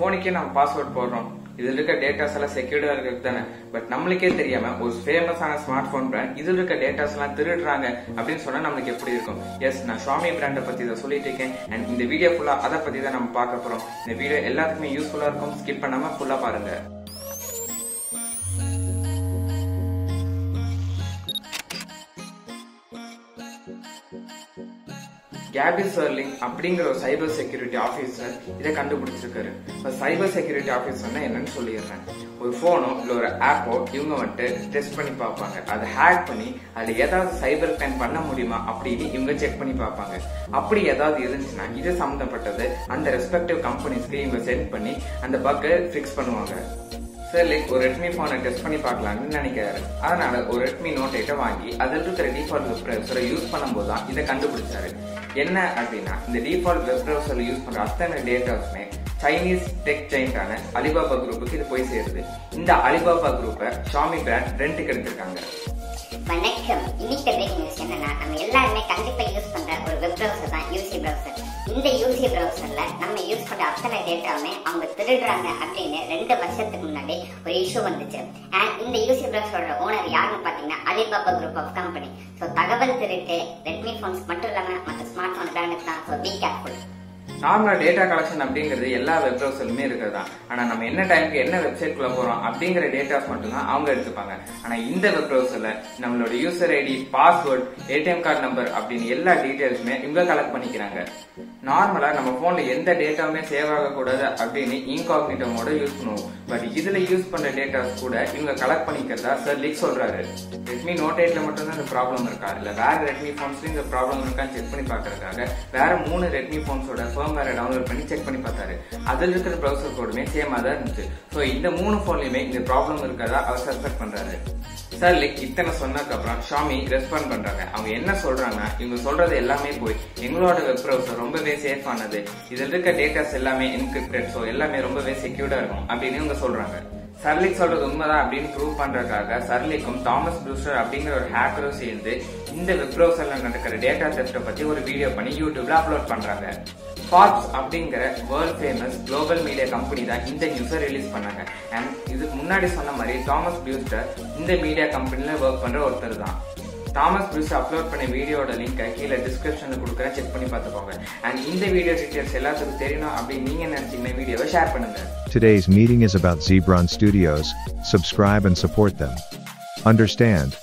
போனுக்கே நம்ம பாஸ்வேர்ட் போடுறோம் இதுல இருக்க டேட்டாஸ் எல்லாம் செக்யூர்டா இருக்கிறது தானே பட் நம்மளுக்கே தெரியாம ஒரு ஃபேமஸான ஸ்மார்ட் போன் பிராண்ட் இதுல இருக்க டேட்டாஸ் எல்லாம் திருடுறாங்க அப்படின்னு சொன்னா நம்மளுக்கு எப்படி இருக்கும் எஸ் நான் ஷாமி பிராண்டை பத்தி இதை சொல்லிட்டு இருக்கேன் அண்ட் இந்த வீடியோ ஃபுல்லா அதை பத்தி தான் நம்ம பார்க்க போறோம் இந்த வீடியோ எல்லாத்துக்குமே யூஸ்ஃபுல்லா இருக்கும் ஸ்கிப் பண்ணாம ஃபுல்லா பாருங்க கேபி சர்லிங் அப்படிங்கிற ஒரு சைபர் செக்யூரிட்டி ஆஃபீஸர் இதை கண்டுபிடிச்சிருக்காரு இப்போ சைபர் செக்யூரிட்டி ஆஃபீஸர்னா என்னன்னு சொல்லிடுறேன் ஒரு ஃபோனோ இல்லை ஒரு ஆப்போ இவங்க வந்துட்டு டெஸ்ட் பண்ணி பார்ப்பாங்க அதை ஹேக் பண்ணி அதில் ஏதாவது சைபர் கிரைம் பண்ண முடியுமா அப்படின்னு இவங்க செக் பண்ணி பார்ப்பாங்க அப்படி ஏதாவது இருந்துச்சுன்னா இது சம்மந்தப்பட்டது அந்த ரெஸ்பெக்டிவ் கம்பெனிஸ்க்கு இவங்க சென்ட் பண்ணி அந்த பக்கை ஃபிக்ஸ் பண்ணுவாங்க சார் லைக் ஒரு ரெட்மி ஃபோனை டெஸ்ட் பண்ணி பார்க்கலாம்னு நினைக்கிறாரு அதனால ஒரு ரெட்மி நோட் எயிட்ட வாங்கி அதில் இருக்கிற டிஃபால்ட் வெப் ப்ரௌசரை யூஸ் பண்ணும்போது தான் இதை கண்டுபிடிச்சாரு என்ன அப்படின்னா இந்த டிஃபால்ட் வெப் ப்ரௌசர்ல யூஸ் பண்ற அத்தனை டேட்டாஸுமே சைனீஸ் டெக் ஜெயிண்டான அலிபாபா குரூப்புக்கு இது போய் சேருது இந்த அலிபாபா குரூப்பை ஷாமி பிராண்ட் ரெண்டுக்கு எடுத்திருக்காங்க வணக்கம் இன்னைக்கு பிரேக்கிங் நியூஸ் என்னன்னா நம்ம எல்லாருமே கண்டிப்பா யூஸ் பண்ற ஒரு வெப் ப்ரௌசர் தான் யூசி ப்ரௌசர் இந்த யூசி ப்ரௌசர்ல நம்ம யூஸ் பண்ற அத்தனை டேட்டாவுமே அவங்க திருடுறாங்க அப்படின்னு ரெண்டு வருஷத்துக்கு முன்னாடி ஒரு இஷ்யூ வந்துச்சு அண்ட் இந்த யூசி ப்ரௌசரோட ஓனர் யாருன்னு பாத்தீங்கன்னா Alibaba group of company so தகவல் திருட்டு ரெட்மி ஃபோன்ஸ் மட்டும் இல்லாம மற்ற ஸ்மார்ட் ஃபோன் பிராண்டுக்கு தான் ஸோ பி கேர்ஃபுல் நார்மலா டேட்டா கலெக்ஷன் அப்படிங்கிறது எல்லா வெப் ப்ரௌசர்லுமே இருக்கிறது தான் ஆனா நம்ம என்ன டைம்க்கு என்ன வெப்சைட் குள்ள போறோம் அப்படிங்கிற டேட்டாஸ் மட்டும் தான் அவங்க எடுத்துப்பாங்க ஆனா இந்த வெப் ப்ரௌசர்ல நம்மளோட user ID password ATM card number அப்படின்னு எல்லா டீடைல்ஸுமே இவங்க கலெக்ட் பண்ணிக்கிறாங்க நார்மலா நம்ம போன்ல எந்த டேட்டாவுமே சேவ் ஆகக்கூடாது அப்படின்னு இன்காக்னிட்டோ மோட யூஸ் பண்ணுவோம் பட் இதுல யூஸ் பண்ற டேட்டாஸ் கூட இவங்க கலெக்ட் பண்ணிக்கிறதா சார் லீக் சொல்றாரு ரெட்மி நோட் எயிட்ல மட்டும் தான் இந்த ப்ராப்ளம் இருக்கா இல்ல வேற ரெட்மி போன்ஸ்லயும் இந்த ப்ராப்ளம் இருக்கான்னு செக் பண்ணி பாக்குறதுக்காக வேற மூணு ரெட்மி போன்ஸோட ஃபர்ம்வேரை டவுன்லோட் பண்ணி செக் பண்ணி பார்த்தாரு அதுல இருக்கிற ப்ரௌசர் கோடுமே சேமா தான் இருந்துச்சு ஸோ இந்த மூணு போன்லயுமே இந்த ப்ராப்ளம் இருக்கிறதா அவர் சஸ்பெக்ட் பண்றாரு சார் லைக் இத்தனை சொன்னதுக்கு அப்புறம் ஷாமி ரெஸ்பாண்ட் பண்றாங்க அவங்க என்ன சொல்றாங்கன்னா இவங்க சொல்றது எல்லாமே போய் எங்களோட வெப் ப்ரௌசர் ரொம்பவே சேஃப் ஆனது இதுல இருக்க டேட்டாஸ் எல்லாமே என்கிரிப்டட் ஸோ எல்லாமே ரொம்பவே செக்யூர்டா இருக்கும் அப்படின்னு இவங்க சொல்றாங்க சர்லிக் சொல்றது உண்மைதான் அப்படின்னு ப்ரூவ் பண்றதுக்காக சர்லிக்கும் தாமஸ் ப்ரூஸ்டர் அப்படிங்கிற ஒரு ஹேக்கரும் சேர்ந்து இந்த வெப் ப்ரௌசர்ல நடக்கிற டேட்டா தெஃப்ட பத்தி ஒரு வீடியோ பண்ணி யூடியூப்ல அப்லோட் பண்றாங்க ஃபார்ப்ஸ் அப்படிங்கிற world famous global media company தான் இந்த நியூஸை ரிலீஸ் பண்ணாங்க அண்ட் இதுக்கு முன்னாடி சொன்ன மாதிரி தாமஸ் பியூஸ்டர் இந்த மீடியா கம்பெனில ஒர்க் பண்ற ஒருத்தர் தான் தாமஸ் பியூஸ் அப்லோட் பண்ண வீடியோட லிங்கை கீழே டிஸ்கிரிப்ஷன்ல கொடுக்குறேன் செக் பண்ணி பார்த்துக்கோங்க அண்ட் இந்த வீடியோ டீடைல்ஸ் எல்லாத்துக்கும் தெரியணும் அப்படின்னு நீங்க நினைச்சீங்கன்னா வீடியோவை ஷேர் பண்ணுங்க Today's meeting is about Zebron Studios, subscribe and support them. Understand?